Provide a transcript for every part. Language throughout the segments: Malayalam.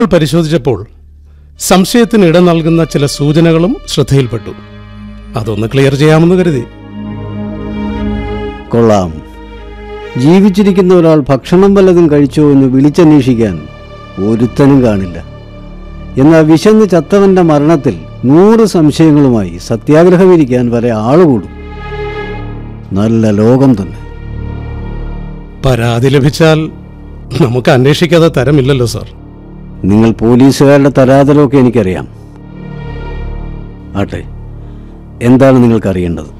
പരിശോധിച്ചപ്പോൾ സംശയത്തിന് ഇടം നൽകുന്ന ചില സൂചനകളും ശ്രദ്ധയിൽപ്പെട്ടു അതൊന്ന് ക്ലിയർ ചെയ്യാമെന്ന് കരുതി കൊള്ളാം ജീവിച്ചിരിക്കുന്ന ഒരാൾ ഭക്ഷണം വല്ലതും കഴിച്ചോ എന്ന് വിളിച്ചന്വേഷിക്കാൻ ഒരുത്തനും കാണില്ല എന്നാൽ വിശന്ന് ചത്തവന്റെ മരണത്തിൽ നൂറ് സംശയങ്ങളുമായി സത്യാഗ്രഹമിരിക്കാൻ വരെ ആളുകൂടും നല്ല ലോകം തന്നെ പരാതി ലഭിച്ചാൽ നമുക്ക് അന്വേഷിക്കാതെ തരമില്ലല്ലോ സാർ നിങ്ങൾ പോലീസുകാരുടെ തരാതരമൊക്കെ എനിക്കറിയാം ആട്ടെ എന്താണ് നിങ്ങൾക്ക് അറിയേണ്ടത്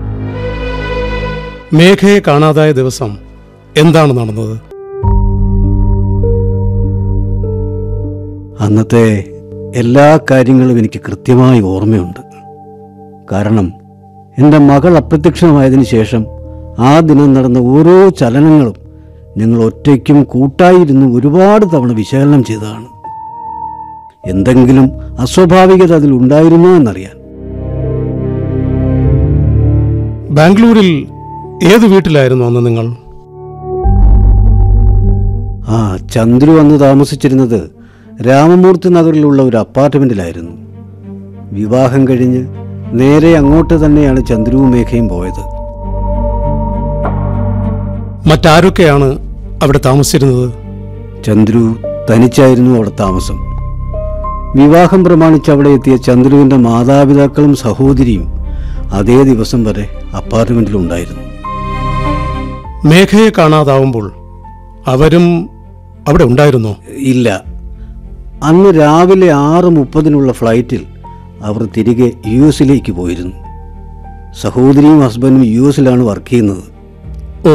മേഘയെ കാണാതായ ദിവസം എന്താണ് നടന്നത് അന്നത്തെ എല്ലാ കാര്യങ്ങളും എനിക്ക് കൃത്യമായി ഓർമ്മയുണ്ട് കാരണം എൻ്റെ മകൾ അപ്രത്യക്ഷമായതിനു ശേഷം ആ ദിനം നടന്ന ഓരോ ചലനങ്ങളും ഞങ്ങൾ ഒറ്റയ്ക്കും കൂട്ടായിരുന്നു ഒരുപാട് തവണ വിശകലനം ചെയ്തതാണ് എന്തെങ്കിലും അസ്വാഭാവികത അതിൽ ഉണ്ടായിരുന്നോ എന്നറിയാൻ ബാംഗ്ലൂരിൽ ഏത് വീട്ടിലായിരുന്നു അന്ന് നിങ്ങൾ ആ ചന്ദ്രു അന്ന് താമസിച്ചിരുന്നത് രാമമൂർത്തി നഗറിലുള്ള ഒരു അപ്പാർട്ട്മെന്റിലായിരുന്നു വിവാഹം കഴിഞ്ഞ് നേരെ അങ്ങോട്ട് തന്നെയാണ് ചന്ദ്രുവും മേഘയും പോയത് മറ്റാരൊക്കെയാണ് അവിടെ താമസിച്ചിരുന്നത് ചന്ദ്രു തനിച്ചായിരുന്നു അവിടെ താമസം വിവാഹം പ്രമാണിച്ച് അവിടെ എത്തിയ ചന്ദ്രുവിന്റെ മാതാപിതാക്കളും സഹോദരിയും അതേ ദിവസം വരെ അപ്പാർട്ട്മെന്റിലുണ്ടായിരുന്നു മേഘയെ കാണാതാവുമ്പോൾ അവരും അവിടെ ഉണ്ടായിരുന്നോ ഇല്ല അന്ന് രാവിലെ ആറ് മുപ്പതിനുള്ള ഫ്ലൈറ്റിൽ അവർ തിരികെ യു എസിലേക്ക് പോയിരുന്നു സഹോദരിയും ഹസ്ബൻഡും യു എസിലാണ് വർക്ക് ചെയ്യുന്നത് ഓ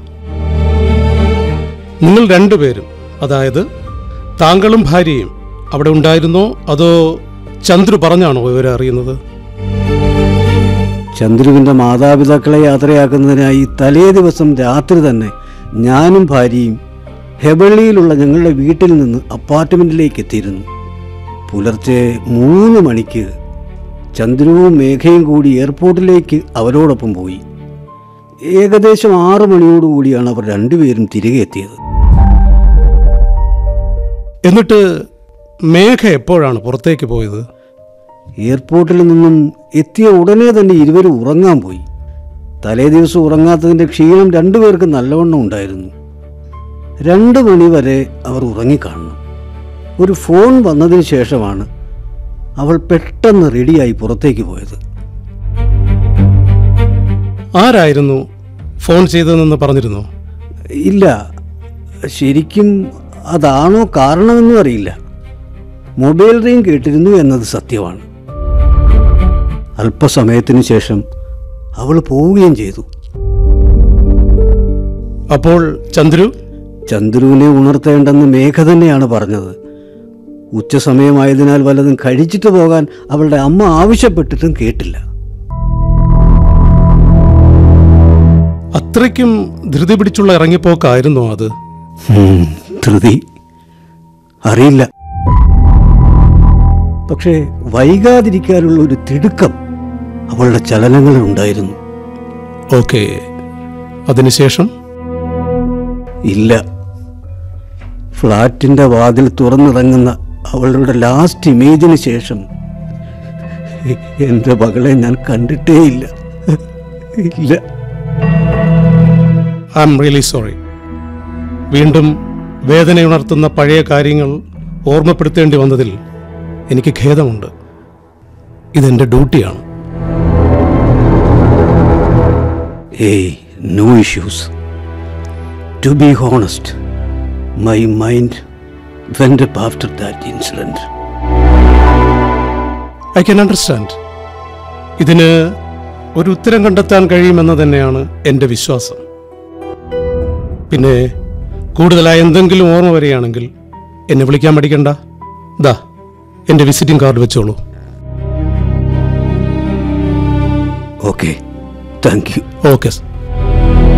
നിങ്ങൾ രണ്ടുപേരും അതായത് താങ്കളും ഭാര്യയും അവിടെ ഉണ്ടായിരുന്നോ അതോ ചന്ദ്രു പറഞ്ഞാണോ ഇവരെ അറിയുന്നത് ചന്ദ്രുവിന്റെ മാതാപിതാക്കളെ യാത്രയാക്കുന്നതിനായി തലേ ദിവസം രാത്രി തന്നെ ഞാനും ഭാര്യയും ഹെബള്ളിയിലുള്ള ഞങ്ങളുടെ വീട്ടിൽ നിന്ന് അപ്പാർട്ട്മെന്റിലേക്ക് എത്തിയിരുന്നു പുലർച്ചെ മൂന്ന് മണിക്ക് ചന്ദ്രുവും മേഘയും കൂടി എയർപോർട്ടിലേക്ക് അവരോടൊപ്പം പോയി ഏകദേശം ആറ് മണിയോടുകൂടിയാണ് അവർ രണ്ടുപേരും തിരികെ എത്തിയത് എന്നിട്ട് മേഘ എപ്പോഴാണ് പുറത്തേക്ക് പോയത് എയർപോർട്ടിൽ നിന്നും എത്തിയ ഉടനെ തന്നെ ഇരുവരും ഉറങ്ങാൻ പോയി തലേ ദിവസം ഉറങ്ങാത്തതിൻ്റെ ക്ഷീണം രണ്ടുപേർക്കും നല്ലവണ്ണം ഉണ്ടായിരുന്നു രണ്ട് മണി വരെ അവർ ഉറങ്ങിക്കാണണം ഒരു ഫോൺ വന്നതിന് ശേഷമാണ് അവൾ പെട്ടെന്ന് റെഡിയായി പുറത്തേക്ക് പോയത് ആരായിരുന്നു ഫോൺ ചെയ്തതെന്ന് പറഞ്ഞിരുന്നോ ഇല്ല ശരിക്കും അതാണോ കാരണമെന്നും അറിയില്ല മൊബൈൽ റിംഗ് കേട്ടിരുന്നു എന്നത് സത്യമാണ് അല്പസമയത്തിന് ശേഷം അവൾ പോവുകയും ചെയ്തു അപ്പോൾ ചന്ദ്രു ചന്ദ്രുവിനെ ഉണർത്തേണ്ടെന്ന് മേഘ തന്നെയാണ് പറഞ്ഞത് ഉച്ചസമയമായതിനാൽ വല്ലതും കഴിച്ചിട്ട് പോകാൻ അവളുടെ അമ്മ ആവശ്യപ്പെട്ടിട്ടും കേട്ടില്ല അത്രയ്ക്കും ധൃതി പിടിച്ചുള്ള ഇറങ്ങിപ്പോക്കായിരുന്നോ അത് ഹും, ധൃതി അറിയില്ല പക്ഷേ വൈകാതിരിക്കാനുള്ള ഒരു തിടുക്കം അവളുടെ ചലനങ്ങളിൽ ഉണ്ടായിരുന്നു ഓക്കെ അതിനുശേഷം ഇല്ല ഫ്ലാറ്റിന്റെ വാതിൽ തുറന്നിറങ്ങുന്ന അവളുടെ ലാസ്റ്റ് ഇമേജിന് ശേഷം എ- എൻ്റെ മകളെ ഞാൻ കണ്ടിട്ടേയില്ല ഇല്ല ഐ എം റിയലി സോറി വീണ്ടും വേദനയുണർത്തുന്ന പഴയ കാര്യങ്ങൾ ഓർമ്മപ്പെടുത്തേണ്ടി വന്നതിൽ എനിക്ക് ഖേദമുണ്ട് ഇതെൻ്റെ ഡ്യൂട്ടിയാണ് ഏയ് no issues to be honest my mind went up after that incident I can understand ഇതിന് ഒരു ഉത്തരം കണ്ടെത്താൻ കഴിയുമെന്ന് തന്നെയാണ് എൻ്റെ വിശ്വാസം പിന്നെ കൂടുതലായി എന്തെങ്കിലും ഓർമ്മ വരികയാണെങ്കിൽ എന്നെ വിളിക്കാൻ മടിക്കണ്ട ദാ എൻ്റെ വിസിറ്റിംഗ് കാർഡ് വെച്ചോളൂ okay thank you okay sir